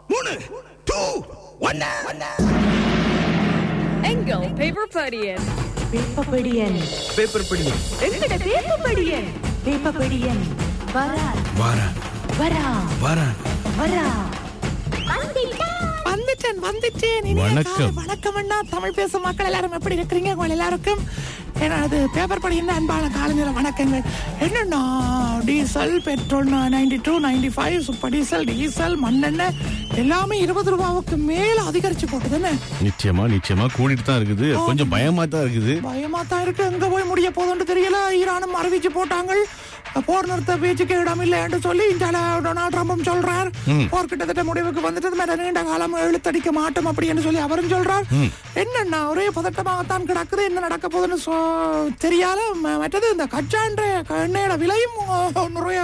மூணு டூ ஒன்னு எங்கள் பேப்பர் படியன் வேப்பப்படியன் பேப்பர் படி எங்கட வேப்பப்படியன் வேப்பப்படியன் வரா வாரா வரா வாரா வரா வந்துட்டேன் வந்துட்டேன் இனிய வணக்கம். காலை வணக்கம் அண்ணா தமிழ் பேசும் மக்கள் எல்லாரும் எப்படி இருக்கிறீங்க உங்கள் எல்லாருக்கும் எனது பேப்பர் படி என்ன அன்பான காலநிலை வணக்கங்கள் என்னன்னா diesel petrol ninety two ninety five super diesel diesel மண்ணெண்ணெய் எல்லாமே இருபது ரூபாவுக்கு மேல அதிகரிச்சு போட்டுதுன்னு நிச்சயமா நிச்சயமா கூடிட்டு தான் இருக்குது கொஞ்சம் பயமா தான் இருக்குது பயமா தான் இருக்கு எங்க போய் முடிய போதுன்னு தெரியல ஈரானும் அறிவிச்சு போட்டாங்க போர் நிறுத்த பேச்சுக்கு இடம் இல்லைன்னு சொல்லி இந்தியால டொனால்ட் ட்ரம்பும் சொல்றார் போர் கிட்டத்தட்ட முடிவுக்கு வந்துட்டு மேல நீண்ட காலம் இழுத்தடிக்க மாட்டோம் அப்படின்னு சொல்லி அவரும் சொல்றார் என்னன்னா ஒரே பதட்டமாகத்தான் கிடக்குது என்ன நடக்க போகுதுன்னு சொ- தெரியாத ம- மற்றது இந்த கச்சான்ற எண்ணெயோட விலையும் அஹ், நிறைய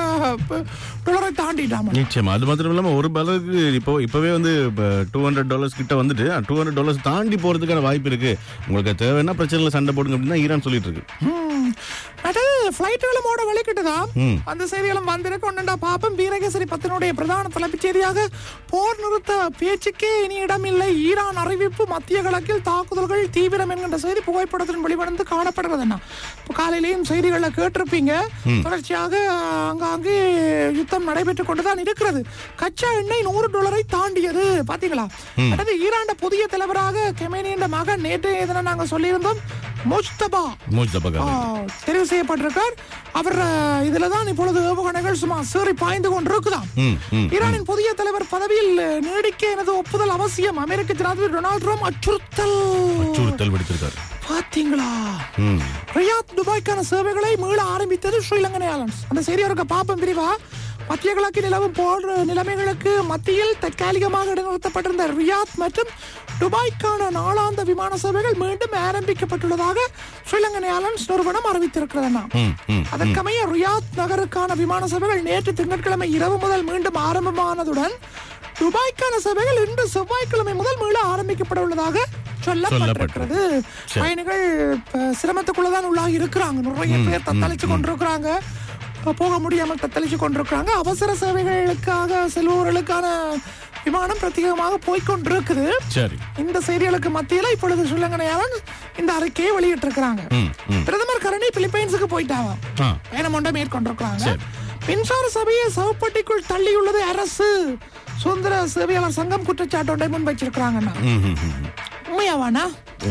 டாலரை தாண்டிட்டாம நிச்சயமா அது மாத்திரம் இல்லாம ஒரு பலருக்கு இப்போ இப்பவே வந்து டூ ஹண்ட்ரட் டாலர்ஸ் கிட்ட வந்துட்டு டூ ஹண்ட்ரட் டாலர்ஸ் தாண்டி போறதுக்கான வாய்ப்பு இருக்கு உங்களுக்கு தேவைன்னா பிரச்சனை சண்டை போடுங்க அப்படின்னு தான் ஈரான் சொல்லிட்டு இருக்கு ம். அடுத்தது ஃபிளைட்டுகளும் ஓட வலிக்கிட்டுதான் ம். அந்த செய்திகளும் வந்திருக்கு ஒன்னுண்டா பாப்பம் வீரகேசரி பத்தினுடைய பிரதான தலைப்புச் செய்தியாக போர் நிறுத்த பேச்சுக்கே இனி இடமில்லை ஈரான் அறிவிப்பு மத்திய கிழக்கில் தாக்குதல்கள் தீவிரம் என்கின்ற செய்தி புகைப்படத்தின் வெளிவந்து காணப்படுகிறதுன்னா இப்போ காலையிலேயும் செய்திகளை கேட்டிருப்பீங்க தொடர்ச்சியாக ஆங்காங்கே யுத்தம் நடைபெற்றுக் கொண்டுதான் இருக்கிறது கச்சா எண்ணெய் நூறு டாலரை தாண்டியது பாத்தீங்களா அடுத்து ஈரான் புதிய தலைவராக கெமேனியின் மகன் நேற்றைய தினம் நாங்க சொல்லியிருந்தோம் முஸ்தபா மூச்சு ஆ, பக்கம் தெரிவு செய்யப்பட்டிருக்கார் அவர் அஹ், இதுலதான் இப்பொழுது ஏவுகணைகள் சும்மா சீறி பாய்ந்து கொண்டிருக்குதாம் ம், ம், ஈரானின் புதிய தலைவர் பதவியில் அஹ், நீடிக்க எனது ஒப்புதல் அவசியம் அமெரிக்க ஜனாதிபதி டொனால்ட் ட்ரம்ப் அச்சுறுத்தல் அச்சுறுத்தல் விடுத்திருக்காரு பாத்தீங்களா ம் ரியாத் துபாய்க்கான சேவைகளை மீள ஆரம்பித்தது ஸ்ரீலங்கன் ஏர்லைன்ஸ் அந்த செய்தி அவருக்கு பாப்பம் விரிவா மத்திய கிழக்கு நிலவும் போன்ற நிலைமைகளுக்கு மத்தியில் தற்காலிகமாக இடைநிறுத்தப்பட்டிருந்த ரியாத் மற்றும் துபாய்க்கான நாளாந்த விமான சேவைகள் மீண்டும் ஆரம்பிக்கப்பட்டுள்ளதாக ஸ்ரீலங்கன் ஏர்லைன்ஸ் நிறுவனம் அறிவித்திருக்கிறதுனா ம் ம் அதற்கமைய ரியாத் நகருக்கான விமான சேவைகள் நேற்று திங்கட்கிழமை இரவு முதல் மீண்டும் ஆரம்பமானதுடன் துபாய்க்கான சேவைகள் இன்று செவ்வாய்க்கிழமை முதல் மீள ஆரம்பிக்கப்பட உள்ளதாக சொல்லப்பட்டிருக்கிறது சரி. பயணிகள் இப்ப சிரமத்துக்குள்ளதான் உள்ளாகி இருக்கிறாங்க நிறைய பேர் தத்தளிச்சு கொண்டிருக்கிறாங்க இப்ப போக முடியாமல் தத்தளிச்சு கொண்டிருக்கிறாங்க அவசர சேவைகளுக்காக செல்பவர்களுக்கான விமானம் பிரத்யேகமாக போய்க்கொண்டிருக்குது சரி இந்த செய்திகளுக்கு மத்தியில இப்பொழுது சுல்லங்கனையாளன் இந்த அறிக்கையை வெளியிட்டிருக்கிறாங்க ம் ம் பிரதமர் கரணி பிலிப்பைன்ஸுக்கு போயிட்டாங்க ஆ பயணம் ஒன்றை மேற்கொண்டிருக்கிறாங்க சரி. மின்சார சபையை சவப்பட்டிக்குள் தள்ளியுள்ளது அரசு சுதந்திர சேவையாளர் சங்கம் குற்றச்சாட்டு ஒன்றை முன் வச்சிருக்கிறாங்கண்ணா ம் ம் ம் உண்மையாவானா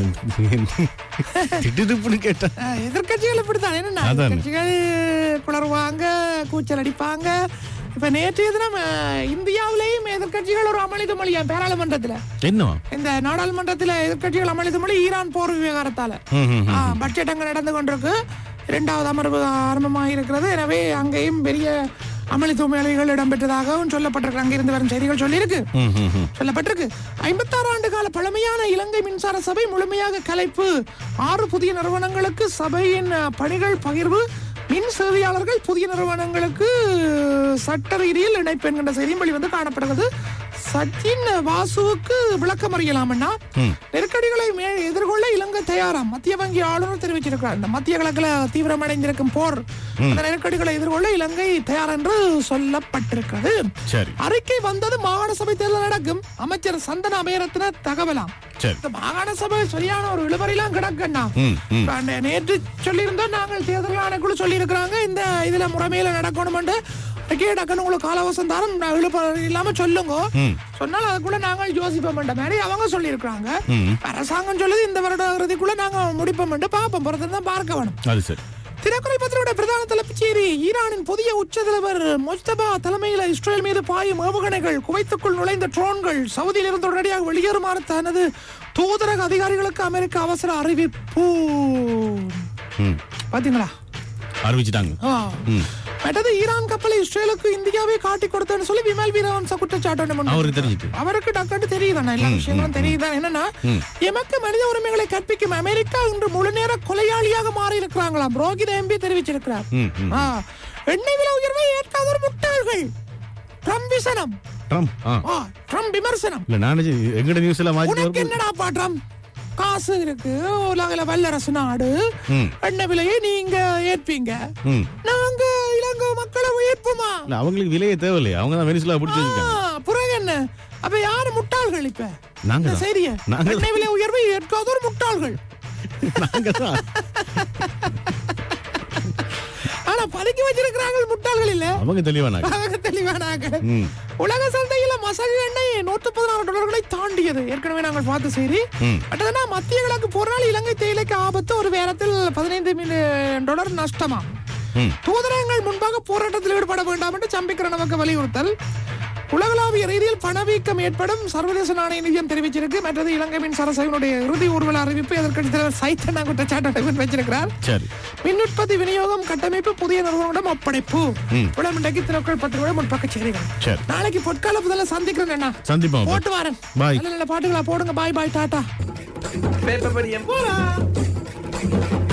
திட்டுப்புன்னு கேட்டா அஹ், எதிர்க்கட்சிகள் இப்படித்தான் என்னன்னா அதானே. எதிர்க்கட்சிகள் குளறுவாங்க கூச்சல் அடிப்பாங்க இப்ப நேற்றைய தினம் அஹ், இந்தியாவிலேயும் எதிர்க்கட்சிகள் ஒரு அமளிது மொழியா பாராளுமன்றத்துல என்னவா இந்த நாடாளுமன்றத்துல எதிர்க்கட்சிகள் அமளிது மொழி ஈரான் போர் விவகாரத்தால ம் ம் ஆ, பட்ஜெட் அங்க நடந்து கொண்டிருக்கு இரண்டாவது அமர்வு ஆரம்பமாக இருக்கிறது எனவே அங்கேயும் பெரிய அமளி துமளிகள் இடம்பெற்றதாகவும் சொல்லப்பட்டிருக்கு அங்கிருந்து வரும் செய்திகள் சொல்லியிருக்கு ம் ம் ம் சொல்லப்பட்டிருக்கு ஐம்பத்தாறு ஆண்டு கால பழமையான இலங்கை மின்சார சபை முழுமையாக கலைப்பு ஆறு புதிய நிறுவனங்களுக்கு சபையின் அ, பணிகள் பகிர்வு மின் சேவையாளர்கள் புதிய நிறுவனங்களுக்கு சட்ட ரீதியில் இணைப்பு என்கின்ற செய்தியும் வெளிவந்து காணப்படுகிறது சச்சின் வாசுவுக்கு விளக்கம் அறியலாம்னா நெருக்கடிகளை மே- எதிர்கொள்ள இலங்கை தயாராம் மத்திய வங்கி ஆளுநர் தெரிவிச்சிருக்கிறார் இந்த மத்திய கிழக்குல தீவிரமடைந்திருக்கும் போர் அந்த நெருக்கடிகளை எதிர்கொள்ள இலங்கை தயார் என்று சொல்லப்பட்டிருக்கிறது சரி அறிக்கை வந்தது மாகாண சபை தேர்தல் நடக்கும் அமைச்சர் சந்தன அபயரத்ன தகவலாம் சரி இந்த மாகாண சபை சரியான ஒரு இழுபறிலாம் கிடக்குண்ணா ம் ம் இப்ப நே- நேற்று சொல்லியிருந்தோம் நாங்கள் தேர்தல் ஆணைக்குழு சொல்லியிருக்கிறாங்க இந்த இதுல முறைமையில நடக்கணும்னு அறிக்கையை டக்குன்னு உங்களுக்கு காலவசம் தரம் நான் இழுபறி இல்லாம சொல்லுங்க ம். சொன்னால் அதுக்குள்ள நாங்கள் யோசிப்போம் மாதிரி அவங்க சொல்லியிருக்கிறாங்க ம். அரசாங்கம் சொல்லுது இந்த வருட இறுதிக்குள்ள நாங்க முடிப்போம் பார்ப்போம் பொறுத்து தான் பார்க்க வேணும் அது சரி திரைக்குறை பத்திரிகையோட பிரதான தலைப்புச் செய்தி ஈரானின் புதிய உச்ச தலைவர் மொஜ்தபா தலைமையில் இஸ்ரேல் மீது பாயும் ஏவுகணைகள் குவைத்துக்குள் நுழைந்த ட்ரோன்கள் சவுதியில் இருந்து உடனடியாக வெளியேறுமாறு தனது தூதரக அதிகாரிகளுக்கு அமெரிக்கா அவசர அறிவிப்பு ம் பாத்தீங்களா அறிவிச்சிட்டாங்க ஆ. ம் மற்றது ஈரான் கப்பலை இஸ்ரேலுக்கு இந்தியாவே காட்டி கொடுத்தேன்னு சொல்லி விமல் வீரவன்ச குற்றச்சாட்டு ஒண்ணு முன்வைக்கிறார். அவருக்கு தெரிஞ்சுட்டு அவருக்கு டக்குன்னு தெரியுதானே எல்லா விஷயங்களும் தெரியுதான் என்னன்னா எமக்கு மனித உரிமைகளை கற்பிக்கும் அமெரிக்கா இன்று முழு நேர கொலையாளியாக மாறி இருக்கிறாங்களாம் ரோகித எம்பி தெரிவிச்சிருக்கிறார் ம் ம் ஆ, எண்ணெய் விலை உயர்வை ஏற்காத ஒரு முட்டாள்கள் ட்ரம்ப் விசனம் ட்ரம்ப் ஆ ஆ, ட்ரம்ப் விமர்சனம் இல்ல நானே எங்கட நியூஸ் எல்லாம் மாத்தி உனக்கு என்னடாப்பா ட்ரம்ப் காசு இருக்கு உலகில வல்லரசு நாடு ம். எண்ணெய் விலையை நீங்க ஏற்பீங்க ம் நாங்க இலங்கை மக்களை ஏற்போமா இல்ல அவங்களுக்கு விலையே தேவையில்லையா அவங்க தான் வெனிசுலா பிடிச்சி வச்சிருக்காங்க ஆ, பிறகு என்ன அப்ப யாரு முட்டாள்கள் இப்ப நாங்க இந்த தான். செய்திய நாங்க தான். எண்ணெய் விலை உயர்வை ஏற்காதோர் முட்டாள்கள் நாங்க தான். ஆனா பதுக்கி வச்சிருக்கிறாங்க முட்டாள்கள் இல்ல அவங்க தெளிவானாங்க அவங்க தெளிவானாங்க ம். உலக சந்தையில மசகு எண்ணெய் நூற்று பதினாறு டாலர்களை தாண்டியது ஏற்கனவே நாங்கள் பார்த்த செய்தி ம். அடுத்ததுனா மத்திய கிழக்கு போரால் இலங்கை தேயிலைக்கு ஆபத்து ஒரு வேரத்தில் பதினைந்து மில்லியன் டாலர் நஷ்டமா ம். தூதரகங்கள் முன்பாக போராட்டத்தில் ஈடுபட வேண்டாம் என்று சம்பிக்கிற நமக்கு வலியுறுத்தல் உலகளாவிய ரீதியில் பணவீக்கம் ஏற்படும் சர்வதேச நாணய நிதியம் தெரிவிச்சிருக்கு மற்றது இலங்கை மின்சார சபையினுடைய இறுதி ஊர்வல அறிவிப்பு எதற்கட்சி தலைவர் சைத்தனா குற்றச்சாட்டு வச்சிருக்கிறார் சரி மின் உற்பத்தி விநியோகம் கட்டமைப்பு புதிய நிறுவனங்களிடம் ஒப்படைப்பு ம். இன்றைக்கு தினக்கள் பத்திரிகை முற்பக்க செய்திகள் சரி நாளைக்கு பொற்கால முதல்ல சந்திக்கிறேன் அண்ணா சந்திப்போம் போட்டு வரேன் Bye. நல்ல நல்ல பாட்டுகளா போடுங்க பாய் பாய் டாட்டா பேப்பர் படியம் போலாம்